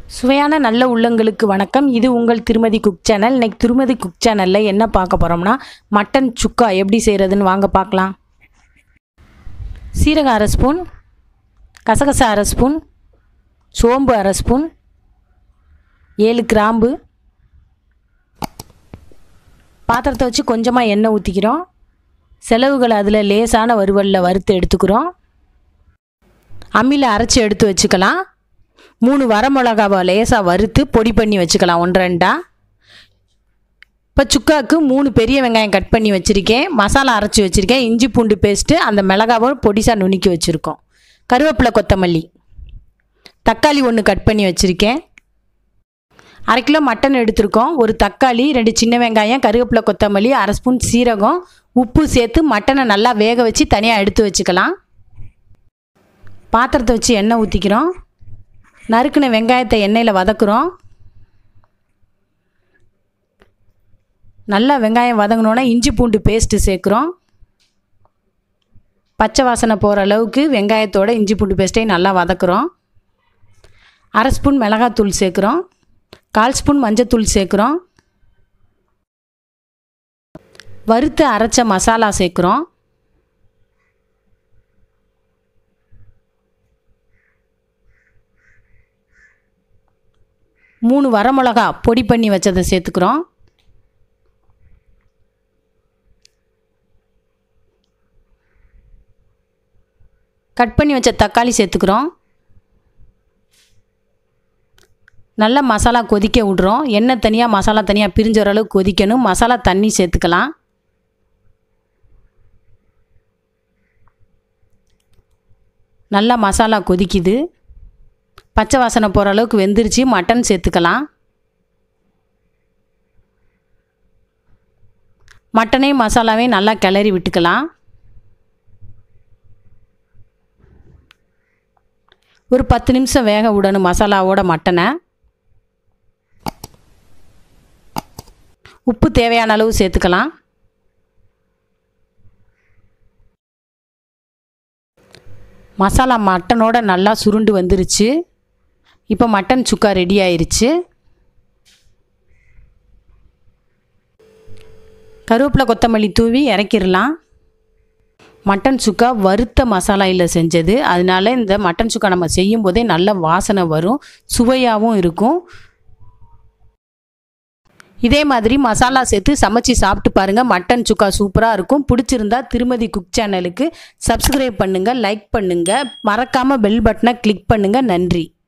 சுவையான நல்ல உள்ளங்களுக்கு வணக்கம் இது உங்கள் திருமதி குக் சேனல் இன்னைக்கு திருமதி குக் சேனலில் என்ன பார்க்க போகிறோம்னா மட்டன் சுக்கா எப்படி செய்கிறதுன்னு வாங்க பார்க்கலாம் சீரகம் அரை ஸ்பூன் கசகசா அரை ஸ்பூன் சோம்பு அரை ஸ்பூன் ஏழு கிராம்பு பாத்திரத்தை வச்சு கொஞ்சமாக எண்ணெய் ஊற்றிக்கிறோம் செலவுகளை அதில் லேசான வறுவலில் வறுத்து எடுத்துக்கிறோம் அம்மியில் அரைச்சி எடுத்து வச்சுக்கலாம் மூணு வரமிளகாவை லேசாக வறுத்து பொடி பண்ணி வச்சுக்கலாம் ஒன்று ரெண்டா இப்போ சுக்காவுக்கு மூணு பெரிய வெங்காயம் கட் பண்ணி வச்சுருக்கேன் மசாலா அரைச்சி வச்சுருக்கேன் இஞ்சி பூண்டு பேஸ்ட்டு அந்த மிளகாவை பொடிசாக நுணுக்கி வச்சுருக்கோம் கருவேப்பிலை கொத்தமல்லி தக்காளி ஒன்று கட் பண்ணி வச்சுருக்கேன் அரை கிலோ மட்டன் எடுத்திருக்கோம் ஒரு தக்காளி ரெண்டு சின்ன வெங்காயம் கருவேப்பிலை கொத்தமல்லி அரை ஸ்பூன் சீரகம் உப்பு சேர்த்து மட்டனை நல்லா வேக வச்சு தனியாக எடுத்து வச்சுக்கலாம் பாத்திரத்தை வச்சு எண்ணெய் ஊற்றிக்கிறோம் நறுக்கின வெங்காயத்தை எண்ணெயில் வதக்குறோம் நல்லா வெங்காயம் வதங்கினோன்னா இஞ்சி பூண்டு பேஸ்ட்டு சேர்க்குறோம் பச்சை வாசனை போகிற அளவுக்கு வெங்காயத்தோட இஞ்சி பூண்டு பேஸ்ட்டையும் நல்லா வதக்குறோம் அரை ஸ்பூன் மிளகாத்தூள் சேர்க்குறோம் கால் ஸ்பூன் மஞ்சத்தூள் சேர்க்குறோம் வறுத்து அரைச்ச மசாலா சேர்க்குறோம் மூணு வரமிளகா பொடி பண்ணி வச்சதை சேர்த்துக்கிறோம் கட் பண்ணி வச்ச தக்காளி சேர்த்துக்கிறோம் நல்லா மசாலா கொதிக்க விட்றோம் எண்ணெய் தனியாக மசாலா தனியாக பிரிஞ்ச அளவுக்கு கொதிக்கணும் மசாலா தண்ணி சேர்த்துக்கலாம் நல்லா மசாலா கொதிக்குது பச்சை வாசனை போகிற அளவுக்கு வெந்துருச்சு மட்டன் சேர்த்துக்கலாம் மட்டனையும் மசாலாவையும் நல்லா கிளறி விட்டுக்கலாம் ஒரு பத்து நிமிஷம் வேக விடணும் மசாலாவோட மட்டனை உப்பு தேவையான அளவு சேர்த்துக்கலாம் மசாலா மட்டனோட நல்லா சுருண்டு வந்துருச்சு இப்போ மட்டன் சுக்கா ரெடி ஆயிருச்சு கருவேப்பிலை கொத்தமல்லி தூவி இறக்கிடலாம் மட்டன் சுக்கா வறுத்த மசாலாயில் செஞ்சது அதனால இந்த மட்டன் சுக்கா நம்ம செய்யும் போதே நல்ல வாசனை வரும் சுவையாகவும் இருக்கும் இதே மாதிரி மசாலா சேர்த்து சமைச்சு சாப்பிட்டு பாருங்கள் மட்டன் சுக்கா சூப்பராக இருக்கும் பிடிச்சிருந்தா திருமதி குக் சேனலுக்கு சப்ஸ்கிரைப் பண்ணுங்கள் லைக் பண்ணுங்கள் மறக்காமல் பெல் பட்டனை கிளிக் பண்ணுங்கள் நன்றி